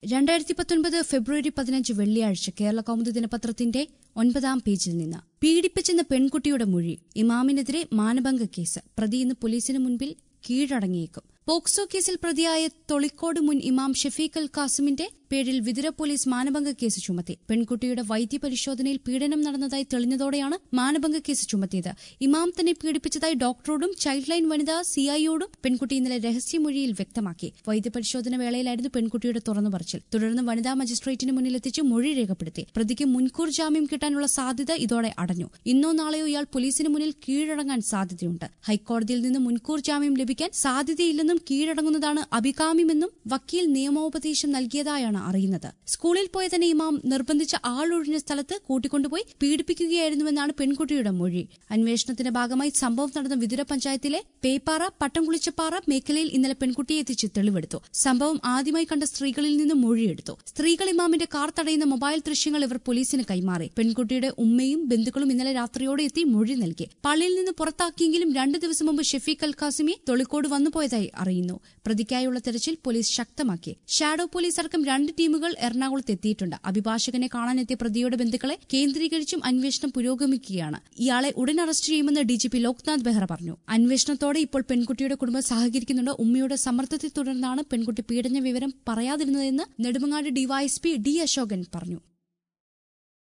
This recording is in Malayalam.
രണ്ടായിരത്തി പത്തൊൻപത് ഫെബ്രുവരി പതിനഞ്ച് വെള്ളിയാഴ്ച കേരള കൗമുദി ദിനപത്രത്തിന്റെ ഒൻപതാം പേജിൽ നിന്ന് പീഡിപ്പിച്ചെന്ന പെൺകുട്ടിയുടെ മൊഴി ഇമാമിനെതിരെ മാനഭംഗ കേസ് പ്രതി ഇന്ന് പോലീസിന് മുൻപിൽ കീഴടങ്ങിയേക്കും പോക്സോ കേസിൽ പ്രതിയായ തൊളിക്കോട് മുൻ ഇമാം ഷെഫീഖ് അൽ കാസിമിന്റെ പേരിൽ വിതുര പോലീസ് മാനഭംഗ കേസ് ചുമത്തി പെൺകുട്ടിയുടെ വൈദ്യപരിശോധനയിൽ പീഡനം നടന്നതായി തെളിഞ്ഞതോടെയാണ് മാനഭംഗ കേസ് ചുമത്തിയത് ഇമാം തന്നെ പീഡിപ്പിച്ചതായി ഡോക്ടറോടും ചൈൽഡ് ലൈൻ വനിതാ സിഐയോടും പെൺകുട്ടി ഇന്നലെ രഹസ്യമൊഴിയിൽ വ്യക്തമാക്കി വൈദ്യപരിശോധന വേളയിലായിരുന്നു പെൺകുട്ടിയുടെ തുറന്നു പറച്ചിൽ തുടർന്ന് വനിതാ മജിസ്ട്രേറ്റിന് മുന്നിലെത്തിച്ച് മൊഴി രേഖപ്പെടുത്തി പ്രതിക്ക് മുൻകൂർ ജാമ്യം കിട്ടാനുള്ള സാധ്യത ഇതോടെ അടഞ്ഞു ഇന്നോ നാളെയോ ഇയാൾ പോലീസിന് മുന്നിൽ കീഴടങ്ങാൻ സാധ്യതയുണ്ട് ഹൈക്കോടതിയിൽ നിന്ന് മുൻകൂർ ജാമ്യം ലഭിക്കാൻ സാധ്യതയില്ലെന്നും കീഴടങ്ങുന്നതാണ് അഭികാമ്യമെന്നും വക്കീൽ നിയമോപദേശം നൽകിയതായാണ് അറിയുന്നത് സ്കൂളിൽ പോയ തന്നെ ഇമാം നിർബന്ധിച്ച ആളൊഴിഞ്ഞ സ്ഥലത്ത് കൂട്ടിക്കൊണ്ടുപോയി പീഡിപ്പിക്കുകയായിരുന്നുവെന്നാണ് പെൺകുട്ടിയുടെ മൊഴി അന്വേഷണത്തിന്റെ ഭാഗമായി സംഭവം നടന്ന വിതുര പഞ്ചായത്തിലെ പേപ്പാറ പട്ടംകുളിച്ചപ്പാറ മേഖലയിൽ ഇന്നലെ പെൺകുട്ടിയെ എത്തിച്ച് തെളിവെടുത്തു സംഭവം ആദ്യമായി കണ്ട സ്ത്രീകളിൽ നിന്ന് മൊഴിയെടുത്തു സ്ത്രീകൾ ഇമാമിന്റെ കാർ തടയുന്ന മൊബൈൽ ദൃശ്യങ്ങൾ ഇവർ പോലീസിന് കൈമാറി പെൺകുട്ടിയുടെ ഉമ്മയും ബന്ധുക്കളും ഇന്നലെ രാത്രിയോടെ എത്തി മൊഴി നൽകി പള്ളിയിൽ നിന്ന് പുറത്താക്കിയെങ്കിലും രണ്ടു ദിവസം മുമ്പ് ഷെഫീഖ് അൽ കാസിമി തൊളിക്കോട് വന്നുപോയതായി അറിയുന്നു പ്രതിക്കായുള്ള തെരച്ചിൽ പോലീസ് ശക്തമാക്കി ഷാഡോ പോലീസ് അടക്കം രണ്ട് ടീമുകൾ എറണാകുളത്ത് എത്തിയിട്ടുണ്ട് അഭിഭാഷകനെ കാണാനെത്തിയ പ്രതിയുടെ ബന്ധുക്കളെ കേന്ദ്രീകരിച്ചും അന്വേഷണം പുരോഗമിക്കുകയാണ് ഇയാളെ ഉടൻ അറസ്റ്റ് ചെയ്യുമെന്ന് ഡിജിപി ലോക്നാഥ് ബെഹ്റ പറഞ്ഞു അന്വേഷണത്തോടെ ഇപ്പോൾ പെൺകുട്ടിയുടെ കുടുംബം സഹകരിക്കുന്നുണ്ട് ഉമ്മയുടെ സമ്മർദ്ദത്തെ തുടർന്നാണ് പെൺകുട്ടി പീഡന വിവരം പറയാതിരുന്നതെന്ന് നെടുമങ്ങാട് ഡിവൈഎസ്പി ഡി അശോകൻ പറഞ്ഞു